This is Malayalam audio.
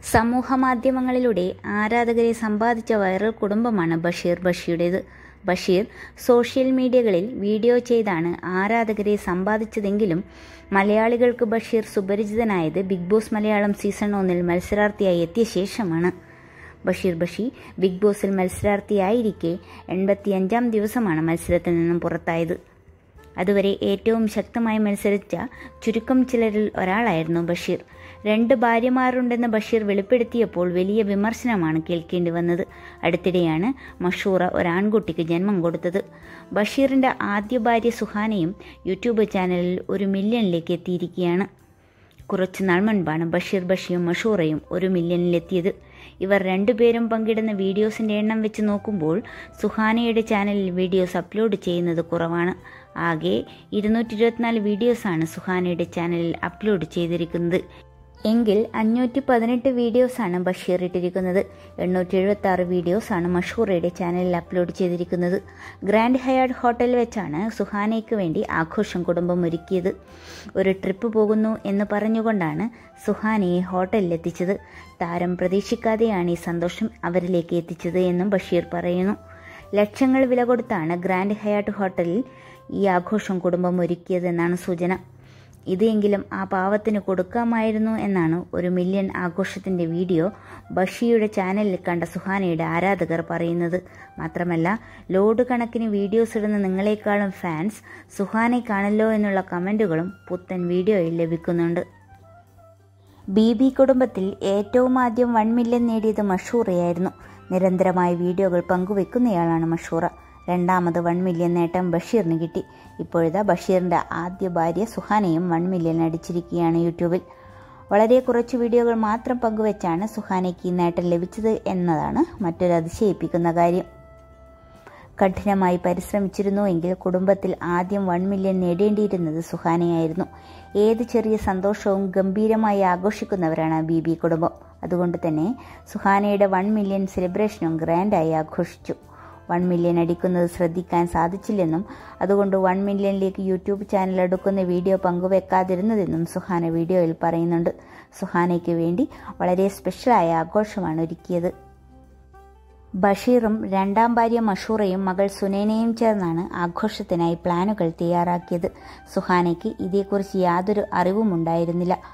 സമൂഹ മാധ്യമങ്ങളിലൂടെ ആരാധകരെ സമ്പാദിച്ച വൈറൽ കുടുംബമാണ് ബഷീർ ബഷിയുടേത് ബഷീർ സോഷ്യൽ മീഡിയകളിൽ വീഡിയോ ചെയ്താണ് ആരാധകരെ സമ്പാദിച്ചതെങ്കിലും മലയാളികൾക്ക് ബഷീർ സുപരിചിതനായത് ബിഗ് ബോസ് മലയാളം സീസൺ ഒന്നിൽ മത്സരാർത്ഥിയായി എത്തിയ ശേഷമാണ് ബഷീർ ബഷി ബിഗ് ബോസിൽ മത്സരാർത്ഥിയായിരിക്കെ എൺപത്തിയഞ്ചാം ദിവസമാണ് മത്സരത്തിൽ നിന്നും പുറത്തായത് അതുവരെ ഏറ്റവും ശക്തമായി മത്സരിച്ച ചുരുക്കം ചിലരിൽ ഒരാളായിരുന്നു ബഷീർ രണ്ട് ഭാര്യമാരുണ്ടെന്ന് ബഷീർ വെളിപ്പെടുത്തിയപ്പോൾ വലിയ വിമർശനമാണ് കേൾക്കേണ്ടി വന്നത് അടുത്തിടെയാണ് മഷൂറ ഒരാൺകുട്ടിക്ക് ജന്മം കൊടുത്തത് ബഷീറിന്റെ ആദ്യ ഭാര്യ സുഹാനയും യൂട്യൂബ് ചാനലിൽ ഒരു മില്യണിലേക്ക് എത്തിയിരിക്കുകയാണ് കുറച്ചുനാൾ മുൻപാണ് ബഷീർ ബഷിയും മഷൂറയും ഒരു മില്യണിലെത്തിയത് ഇവർ രണ്ടുപേരും പങ്കിടുന്ന വീഡിയോസിന്റെ എണ്ണം വെച്ച് നോക്കുമ്പോൾ സുഹാനയുടെ ചാനലിൽ വീഡിയോസ് അപ്ലോഡ് ചെയ്യുന്നത് കുറവാണ് ആകെ ഇരുന്നൂറ്റി ഇരുപത്തിനാല് വീഡിയോസാണ് സുഹാനയുടെ ചാനലിൽ അപ്ലോഡ് ചെയ്തിരിക്കുന്നത് എങ്കിൽ അഞ്ഞൂറ്റി പതിനെട്ട് വീഡിയോസാണ് ബഷീർ ഇട്ടിരിക്കുന്നത് എണ്ണൂറ്റി എഴുപത്തി ആറ് വീഡിയോസാണ് മഷൂറയുടെ ചാനലിൽ അപ്ലോഡ് ചെയ്തിരിക്കുന്നത് ഗ്രാൻഡ് ഹയാർഡ് ഹോട്ടലിൽ വെച്ചാണ് സുഹാനയ്ക്ക് വേണ്ടി ആഘോഷം കുടുംബം ഒരുക്കിയത് ഒരു ട്രിപ്പ് പോകുന്നു എന്ന് പറഞ്ഞുകൊണ്ടാണ് സുഹാനയെ ഹോട്ടലിലെത്തിച്ചത് താരം പ്രതീക്ഷിക്കാതെയാണ് ഈ സന്തോഷം അവരിലേക്ക് എത്തിച്ചത് എന്നും ബഷീർ പറയുന്നു ലക്ഷങ്ങൾ വില കൊടുത്താണ് ഗ്രാൻഡ് ഹയാർഡ് ഹോട്ടലിൽ ഈ ആഘോഷം കുടുംബം ഒരുക്കിയതെന്നാണ് സൂചന ഇതെങ്കിലും ആ പാവത്തിന് കൊടുക്കാമായിരുന്നു എന്നാണ് ഒരു മില്യൺ ആഘോഷത്തിന്റെ വീഡിയോ ബഷിയുടെ ചാനലിൽ കണ്ട സുഹാനയുടെ ആരാധകർ പറയുന്നത് മാത്രമല്ല ലോഡ് കണക്കിന് വീഡിയോസ് ഇടുന്ന നിങ്ങളെക്കാളും ഫാൻസ് സുഹാനെ കാണല്ലോ എന്നുള്ള കമന്റുകളും പുത്തൻ വീഡിയോയിൽ ലഭിക്കുന്നുണ്ട് ബി ബി കുടുംബത്തിൽ ഏറ്റവും ആദ്യം വൺ മില്യൺ നേടിയത് മഷൂറയായിരുന്നു നിരന്തരമായ വീഡിയോകൾ പങ്കുവെക്കുന്നയാളാണ് മഷൂറ രണ്ടാമത് വൺ മില്യൺ നേട്ടം ബഷീറിന് കിട്ടി ഇപ്പോഴിതാ ബഷീറിന്റെ ആദ്യ ഭാര്യ സുഹാനയും വൺ മില്യൺ അടിച്ചിരിക്കുകയാണ് യൂട്യൂബിൽ വളരെ കുറച്ച് വീഡിയോകൾ മാത്രം പങ്കുവെച്ചാണ് സുഹാനയ്ക്ക് ഈ നേട്ടം ലഭിച്ചത് എന്നതാണ് മറ്റൊരു അതിശയിപ്പിക്കുന്ന കാര്യം കഠിനമായി പരിശ്രമിച്ചിരുന്നു എങ്കിൽ കുടുംബത്തിൽ ആദ്യം വൺ മില്യൺ നേടേണ്ടിയിരുന്നത് സുഹാനയായിരുന്നു ഏത് ചെറിയ സന്തോഷവും ഗംഭീരമായി ആഘോഷിക്കുന്നവരാണ് ബി ബി കുടുംബം അതുകൊണ്ട് തന്നെ സുഹാനയുടെ വൺ മില്യൺ സെലിബ്രേഷനും ഗ്രാൻഡായി ആഘോഷിച്ചു വൺ മില്യൺ അടിക്കുന്നത് ശ്രദ്ധിക്കാൻ സാധിച്ചില്ലെന്നും അതുകൊണ്ട് വൺ മില്യണിലേക്ക് യൂട്യൂബ് ചാനൽ എടുക്കുന്ന വീഡിയോ പങ്കുവെക്കാതിരുന്നതെന്നും സുഹാന വീഡിയോയിൽ പറയുന്നുണ്ട് സുഹാനയ്ക്ക് വേണ്ടി വളരെ സ്പെഷ്യലായ ആഘോഷമാണ് ഒരുക്കിയത് ബഷീറും രണ്ടാം ഭാര്യ മഷൂറയും മകൾ സുനേനയും ചേർന്നാണ് ആഘോഷത്തിനായി പ്ലാനുകൾ തയ്യാറാക്കിയത് സുഹാനയ്ക്ക് ഇതേക്കുറിച്ച് യാതൊരു അറിവും ഉണ്ടായിരുന്നില്ല